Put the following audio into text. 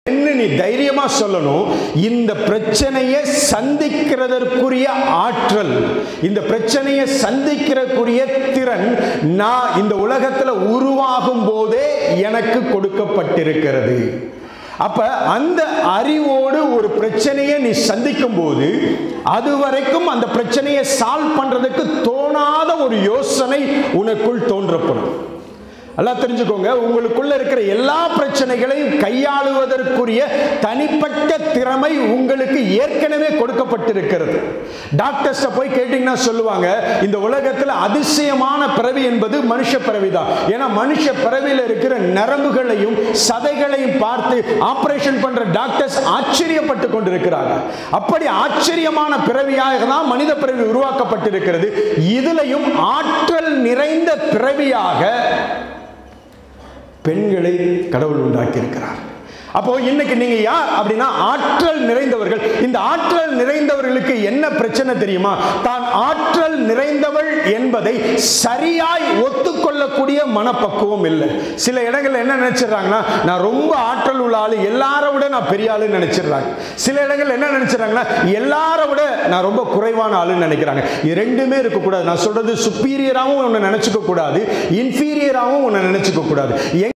என்ன நீ தைரியமா சொல்லணும் இந்த பிரச்சனையை சந்திக்கிறதற்குரிய ஆற்றல் இந்த பிரச்சனையை சந்திக்கிறதுக்குரிய திறன் நான் இந்த உலகத்துல உருவாகும் போதே எனக்கு கொடுக்கப்பட்டிருக்கிறது அப்ப அந்த அறிவோடு ஒரு பிரச்சனையை நீ சந்திக்கும் போது அது வரைக்கும் அந்த பிரச்சனையை சால்வ் பண்றதுக்கு தோணாத ஒரு யோசனை உனக்குள் தோன்றப்படும் எல்லாம் தெரிஞ்சுக்கோங்க உங்களுக்குள்ள இருக்கிற எல்லா பிரச்சனைகளையும் கையாளுவதற்குரிய தனிப்பட்ட திறமை உங்களுக்கு ஏற்கனவே கொடுக்கப்பட்டிருக்கிறது டாக்டர்ஸ் போய் கேட்டீங்கன்னா சொல்லுவாங்க இந்த உலகத்தில் அதிசயமான பிறவி என்பது மனுஷ பிறவி தான் ஏன்னா மனுஷ பிறவியில் இருக்கிற நரம்புகளையும் சதைகளையும் பார்த்து ஆபரேஷன் பண்ற டாக்டர்ஸ் ஆச்சரியப்பட்டு கொண்டிருக்கிறாங்க அப்படி ஆச்சரியமான பிறவியாக தான் மனித பிறவி உருவாக்கப்பட்டிருக்கிறது இதுலையும் ஆற்றல் நிறைந்த பிறவியாக பெண்களை கடவுள் உண்டாக்கி இருக்கிறார் அப்போ இன்னைக்கு நீங்க யார் அப்படின்னா ஆற்றல் நிறைந்தவர்கள் இந்த ஆற்றல் நிறைந்தவர்களுக்கு என்ன பிரச்சனை தெரியுமா தான் ஆற்றல் நிறைந்தவள் என்பதை சரியாய் ஒத்துக்கொள்ளக்கூடிய மனப்பக்குவம் இல்லை சில இடங்கள்ல என்ன நினைச்சிடறாங்கன்னா நான் ரொம்ப ஆற்றல் உள்ள ஆளு எல்லார விட நான் பெரிய ஆளுன்னு நினைச்சிடுறாங்க சில இடங்கள்ல என்ன நினைச்சிடறாங்கன்னா எல்லார விட நான் ரொம்ப குறைவான ஆளுன்னு நினைக்கிறாங்க இது ரெண்டுமே இருக்கக்கூடாது நான் சொல்றது சுப்பீரியராகவும் உன்னை நினைச்சுக்க கூடாது இன்ஃபீரியராகவும் உன்னை நினைச்சுக்க கூடாது